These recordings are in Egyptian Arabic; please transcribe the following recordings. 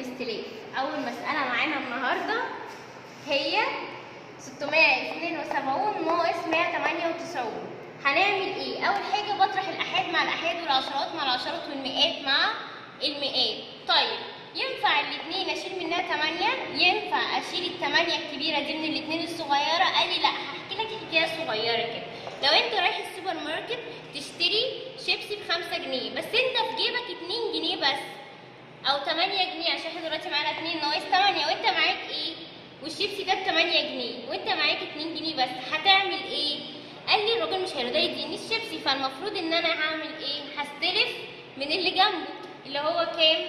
الاستلاف اول مساله معانا النهارده هي 672 ناقص 198 هنعمل ايه اول حاجه بطرح الاحاد مع الاحاد والعشرات مع العشرات والمئات مع المئات طيب ينفع الاثنين اشيل منها 8 ينفع اشيل الثمانيه الكبيره دي من الاثنين الصغيره قال لي لا هحكي لك حكايه صغيره كده لو انت رايح السوبر ماركت تشتري شيبسي ب 5 جنيه بس انت في جيبك 2 جنيه بس او 8 جنيه عشان احنا دلوقتي معانا 2 ناقص 8 وانت معاك ايه والشيبسي ده ب 8 جنيه وانت معاك 2 جنيه بس هتعمل ايه قال لي الراجل مش هيرضى يديني الشيبسي فالمفروض ان انا هعمل ايه هستلف من اللي جنبه اللي هو كام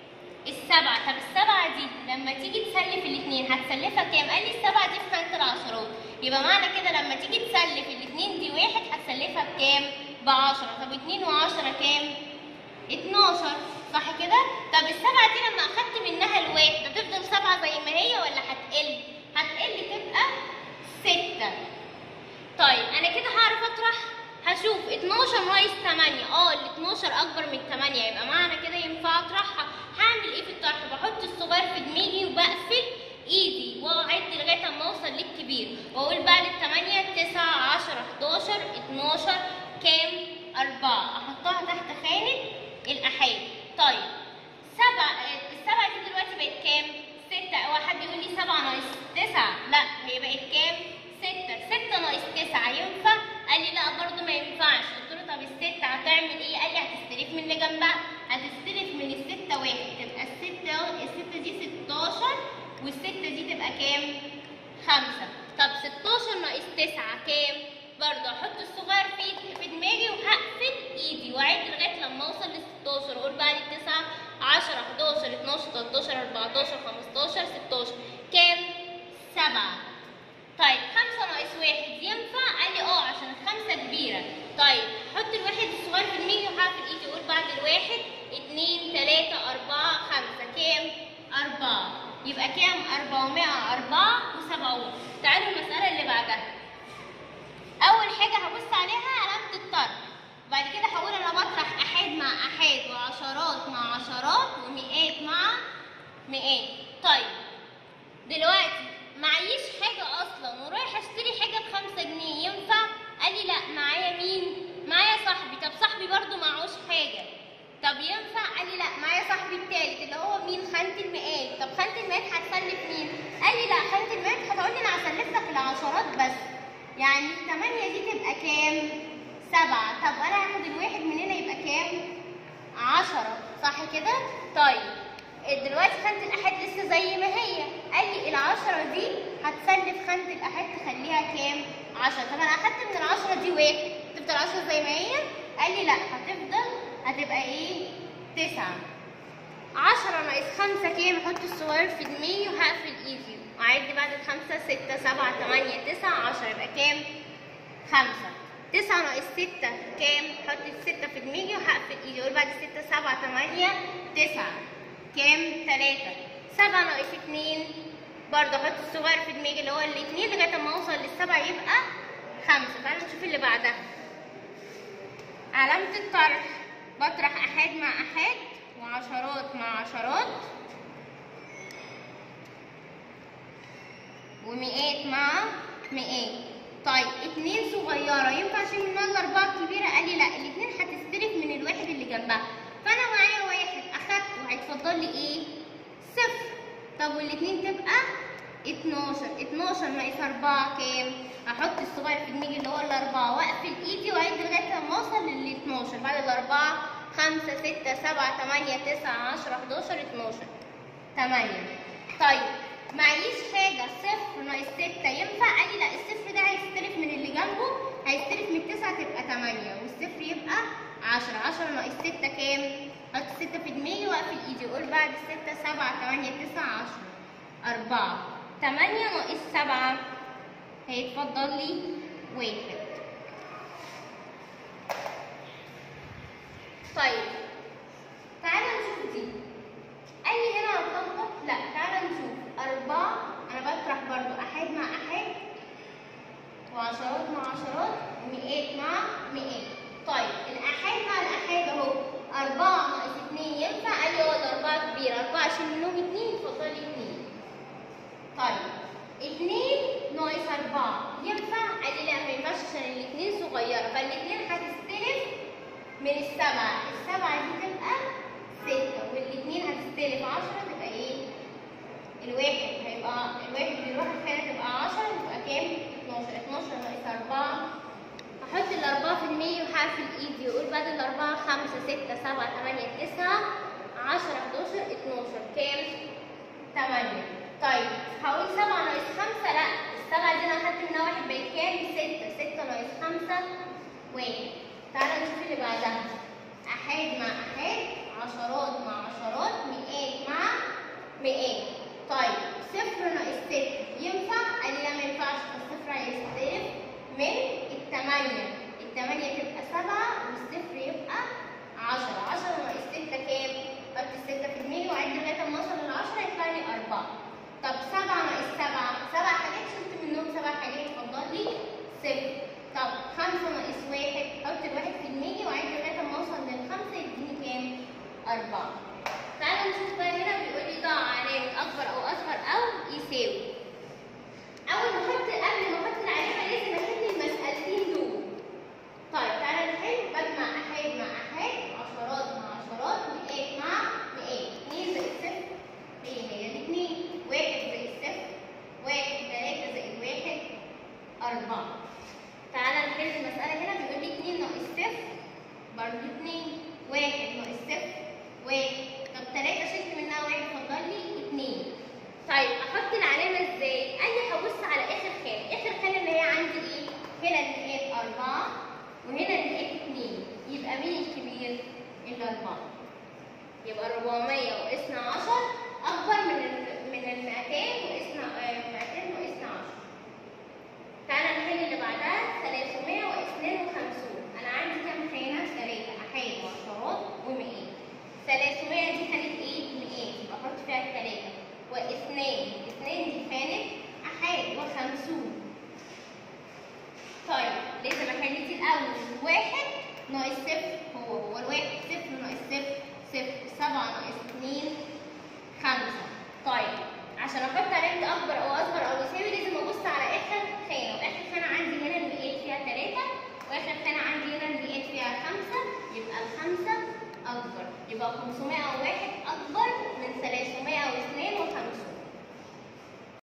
السبعة طب السبعة دي لما تيجي تسلف الاثنين هتسلفها كام؟ قال لي السبعة دي في خانة العشرات يبقى معنى كده لما تيجي تسلف الاثنين دي واحد هتسلفها بكام؟ بعشرة طب اتنين وعشرة كام؟ اتناشر صح كده؟ طب السبعة دي لما أخدت منها الواحد هتفضل سبعة زي ما هي ولا هتقل؟ هتقل تبقى ستة طيب أنا كده هعرف أطرح هشوف 12 ناقص 8 اه ال 12 اكبر من 8 يبقى معنى كده ينفع اطرحها هعمل ايه في الطرح بحط الصغير في دماغي وبقفل ايدي واعد لغايه اما اوصل للكبير واقول بعد ال 8 9 10 11 12 كام 4 احطها تحت خانه الاحاد طيب سبعة السبعة دي دلوقتي بقت كام 6 او حد يقول لي 7 ناقص 9 لا هي بقت كام 6 6 ناقص 9 ينفع قال لي لا برضه ما ينفعش قلت له طب الستة هتعمل ايه قال لي هتستلف من اللي جنبها هتستلف من الستة واحد تبقى الستة الستة دي 16 والستة دي تبقى كام؟ خمسة طب 16 ناقص 9 كام؟ برضه احط الصغير في في دماغي وهقفل ايدي واعد لغايه لما اوصل ل 16 اقول بعد التسعة 10 11 12 13 14 15 16 كام؟ 7 طيب خمسة ناقص واحد ينفع؟ قال لي اه عشان الخمسة كبيرة. طيب حط الواحد الصغير في دماغي وهقفل ايدي اقول بعد الواحد اتنين تلاتة أربعة خمسة كام؟ أربعة. يبقى كام؟ أربعمائة أربعة وسبعون. تعالوا المسألة اللي بعدها. أول حاجة هبص عليها علامة الطرح. بعد كده هقول أنا بطرح أحاد مع أحاد وعشرات مع عشرات ومئات مع مئات. طيب دلوقتي معيش حاجة أصلا ورايح أشتري حاجة بخمسة جنيه ينفع؟ قال لي لأ معايا مين؟ معايا صاحبي طب صاحبي برضو معهوش حاجة طب ينفع؟ قال لي لأ معايا صاحبي التالت اللي هو مين؟ خانة المئات طب خانة المئات هتسلف مين؟ قال لي لأ خانة المئات هتقول لي أنا هسلف لك العشرات بس يعني التمانية دي تبقى كام؟ سبعة طب أنا هاخد الواحد من هنا يبقى كام؟ عشرة صح كده؟ طيب دلوقتي خانة الأحاد لسه زي ما هي قال لي العشرة دي هتسلف خانة الأحاد تخليها كام؟ عشرة طب أنا أخدت من العشرة دي واحد تفضل عشرة زي ما هي؟ قال لي لأ هتفضل هتبقى إيه؟ تسعة عشرة ناقص خمسة كام؟ أحط الصغير في دماغي وهقفل إيدي وأعد بعد الخمسة ستة سبعة تمانية تسعة عشرة يبقى كام؟ خمسة تسعة ناقص ستة كام؟ أحط الستة في دماغي وهقفل إيدي أقول بعد الستة سبعة تمانية تسعة كام؟ تلاتة سبعة ناقص اتنين برضه احط الصغير في دماغي اللي هو الاتنين لغاية ما اوصل للسبعة يبقى خمسة تعالوا نشوف اللي بعدها علامة الطرح بطرح أحاد مع أحاد وعشرات مع عشرات ومئات مع مئات طيب اتنين صغيرة ينفع اشيل منها الأربعة الكبيرة؟ قال لي لا الاتنين هتستلف من الواحد اللي جنبها فأنا معايا واحد أخدته هيتفضل لي إيه؟ صفر طب والاتنين تبقى 12 12 ناقص 4 كام؟ احط الصغير في دماغي اللي هو الاربعه واقفل ايدي واعد لغايه لما اوصل لل 12 بعد الاربعه 5 6 7 8 9 10 11 12 8 طيب معيش حاجه صفر ناقص 6 ينفع؟ قال لي لا الصفر ده هيستلف من اللي جنبه هيستلف من التسعه تبقى 8 والصفر يبقى 10 10 ناقص 6 كام؟ احط 6 في دماغي واقفل ايدي اقول بعد 6 7 8 9 10 4 8 ناقص 7 هيتفضل لي واحد طيب تعالى نشوف دي قال لي هنا هتلخبط لا تعالى نشوف أربعة أنا بطرح برضو أحاد مع أحاد وعشرات مع عشرات ومئات مع مئات طيب الأحاد مع الأحاد أهو أربعة ناقص اتنين ينفع؟ قال لي اه ده أربعة كبيرة أربعة أشيل منهم من السبعة السبعة دي تبقى ستة والاتنين هتستلف عشرة تبقى ايه؟ الواحد هيبقى الواحد بيروح الخانة تبقى عشرة يبقى كام؟ اتناشر اتناشر ناقص أربعة هحط الأربعة في المية وهقفل إيدي وأقول بعد الأربعة خمسة ستة سبعة تمانية تسعة عشرة حداشر اتناشر كام؟ تمانية طيب هقول سبعة ناقص خمسة لأ السبعة دي أنا أخدت منها واحد بقت كام؟ ستة ستة ناقص خمسة واحد تعالى نشوف اللي بعدها أحاد مع أحاد عشرات مع عشرات مئات مع مئات طيب صفر ناقص ستة ينفع؟ قال لي لا ما ينفعش فالصفر هيستلف من التمانية التمانية تبقى سبعة والصفر يبقى عشرة عشرة ناقص ستة كام؟ حط الستة في المية وعد لغاية ما أوصل للعشرة يطلع لي أربعة طب سبعة ناقص سبعة سبع حاجات شلت منهم سبع حاجات فضل لي صفر طب خمسة ناقص واحد حط الواحد في المية وعد لغاية ما أوصل للخمسة يديني كام؟ أربعة تعالوا نشوف بقى هنا بيقول لي ضع علامة أكبر أو أصغر أو يساوي أول ما أحط قبل ما أحط العلامة لازم أحل المسألتين دول طيب تعالى نحل بجمع أحاد مع أحاد عشرات مع عشرات مئات مع مئات اتنين زائد صفر هي هي الاتنين واحد زائد صفر واحد تلاتة زائد واحد أربعة تعالى نحل المسألة هنا بيقول لي اتنين ناقص صفر برضه اتنين واحد ناقص صفر واحد طب تلاتة شلت منها واحد فضل لي اتنين طيب احط العلامة ازاي؟ قال لي هبص على اخر خانة، اخر خانة اللي هي عندي ايه؟ هنا المئات أربعة وهنا المئات اتنين، يبقى مين الكبير؟ الأربعة. يبقى 400 وقسنا 10 أكبر من ال من ال 200 وقسنا آه 200 وقسنا 10. تعالى نحل اللي بعدها 352 أنا عندي كام خانة؟ ثلاثة أحاد وعشرات ومئات. 300 دي كانت ايه؟ مئات يبقى احط فيها الثلاثة. واثنين اثنين دي كانت أحاد وخمسون طيب لازم أحل دي الأول واحد ناقص صفر هو هو الواحد صفر ناقص صفر صفر سبعة ناقص اتنين خمسة طيب عشان أحط علامة أكبر أو أصغر أو يساوي لازم أبص على آخر خانة